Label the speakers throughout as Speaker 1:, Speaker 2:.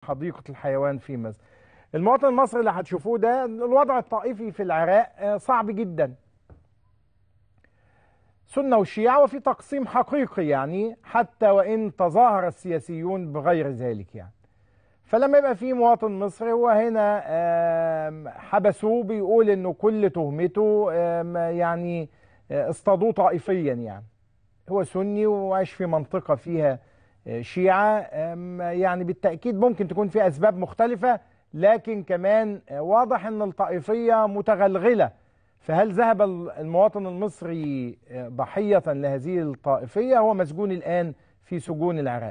Speaker 1: حديقة الحيوان في مصر المواطن المصري اللي هتشوفوه ده الوضع الطائفي في العراق آه، صعب جدا سنة وشيعة وفي تقسيم حقيقي يعني حتى وإن تظاهر السياسيون بغير ذلك يعني فلما يبقى في مواطن مصري هو هنا آم، حبسوه بيقول انه كل تهمته آم، يعني آه، اصطادوه طائفيا يعني هو سني وعايش في منطقة فيها آه، شيعة آم، يعني بالتأكيد ممكن تكون في أسباب مختلفة لكن كمان آه، واضح أن الطائفية متغلغلة فهل ذهب ال- المواطن المصري آه، ضحية لهذه الطائفية هو مسجون الآن في سجون العراق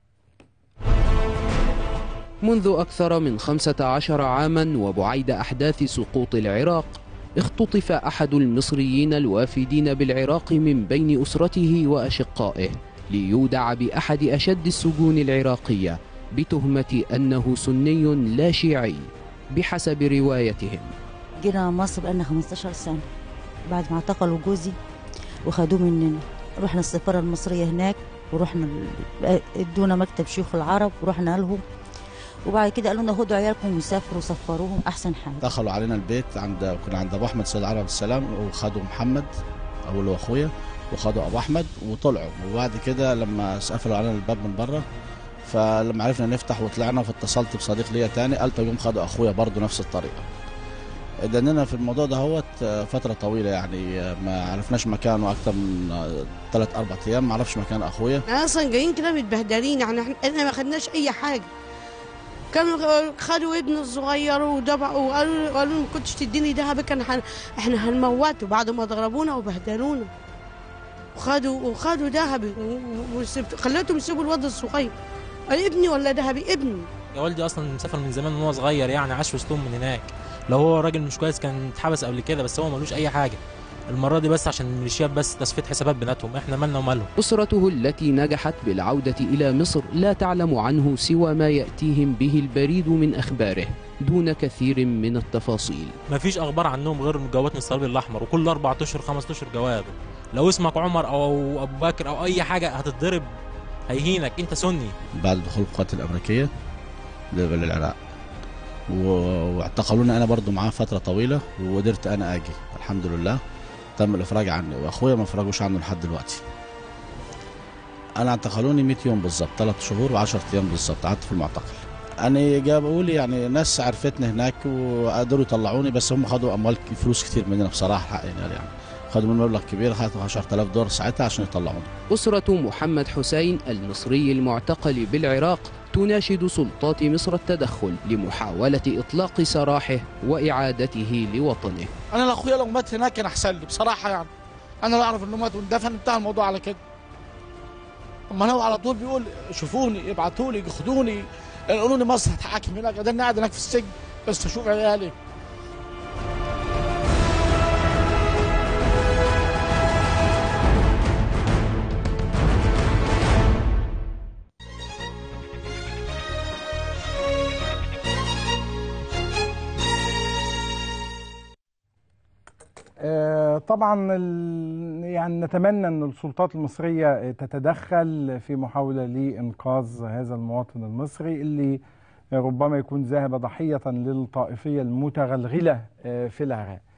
Speaker 2: منذ أكثر من خمسة عشر عاما وبعيد أحداث سقوط العراق اختطف أحد المصريين الوافدين بالعراق من بين أسرته وأشقائه ليودع بأحد أشد السجون العراقية بتهمة أنه سني لا شيعي بحسب روايتهم
Speaker 3: جينا مصر بقالنا 15 سنة بعد ما اعتقلوا جوزي وخدوه مننا رحنا السفارة المصرية هناك ورحنا ال- ادونا مكتب شيوخ العرب ورحنا لهم وبعد كده قالوا لنا خدوا عيالكم وسافروا وسفروهم احسن حاجه
Speaker 4: دخلوا علينا البيت عند كنا عند ابو احمد سيد العرب السلام وخدوا محمد او اللي هو اخويا وخدوا ابو احمد وطلعوا وبعد كده لما قفلوا علينا الباب من بره فلما عرفنا نفتح وطلعنا فاتصلت بصديق ليا تاني قال طب يوم خدوا اخويا برضه نفس الطريقه اداننا في الموضوع ده هوت فتره طويله يعني ما عرفناش مكانه اكتر من ثلاث اربع ايام ما عرفش مكان اخويا
Speaker 5: احنا اصلا جايين كده متبهدلين يعني احنا احنا ما خدناش اي حاجه كانوا خدوا ابني الصغير ودبعوا وقالوا قالوا ما كنتش تديني دهبك انا هن- احنا هنموته بعد ما ضربونا وبهدلونا وخدوا وخدوا ذهبي وسبت خليتهم يسيبوا الواد الصغير قال ابني ولا ذهبي ابني
Speaker 6: يا والدي اصلا مسافر من زمان وهو صغير يعني عاش وسطهم من هناك لو هو راجل مش كويس كان اتحبس قبل كده بس هو ملوش اي حاجه المره دي بس عشان الميليشيات بس تصفيه حسابات بيناتهم احنا مالنا ومالهم
Speaker 2: أسرته التي نجحت بالعودة إلى مصر لا تعلم عنه سوى ما يأتيهم به البريد من أخباره دون كثير من التفاصيل
Speaker 6: مفيش اخبار عنهم غير جوابات من الصليب الاحمر وكل اربع اشهر خمس اشهر جواب لو اسمك عمر او ابو بكر او اي حاجه هتتضرب هيهينك انت سني
Speaker 4: بعد دخول القوات الامريكيه للعراق و- واعتقلوني انا برضو معاه فتره طويله وقدرت انا اجي الحمد لله تم الافراج عني واخويا ما فرجوش عنه لحد دلوقتي انا اعتقلوني 100 يوم بالظبط 3 شهور و10 ايام بالظبط قعدت في المعتقل انا جابوا لي يعني ناس عرفتني هناك وقدروا يطلعوني بس هم خدوا اموال ك- فلوس كتير مننا بصراحه حق يعني خدوا مني مبلغ كبير خدوا 10000 دولار ساعتها عشان يطلعوني
Speaker 2: أسرة محمد حسين المصري المعتقل بالعراق تناشد سلطات مصر التدخل لمحاولة إطلاق سراحه وإعادته لوطنه
Speaker 7: انا لو اخويا لو مات هناك كان احسن لي بصراحه يعني انا لو اعرف انه مات واندفن انتهى الموضوع على كده اما هو على طول بيقول شوفوني ابعتوا لي خدوني قالوا لي مصر هتحاكم هناك ده انا قاعد هناك في السجن بس اشوف عيالي
Speaker 1: آه، طبعا ال- يعني نتمنى ان السلطات المصريه آه، تتدخل في محاوله لانقاذ هذا المواطن المصري اللي ربما يكون ذهب ضحيه للطائفيه المتغلغله آه، في العراق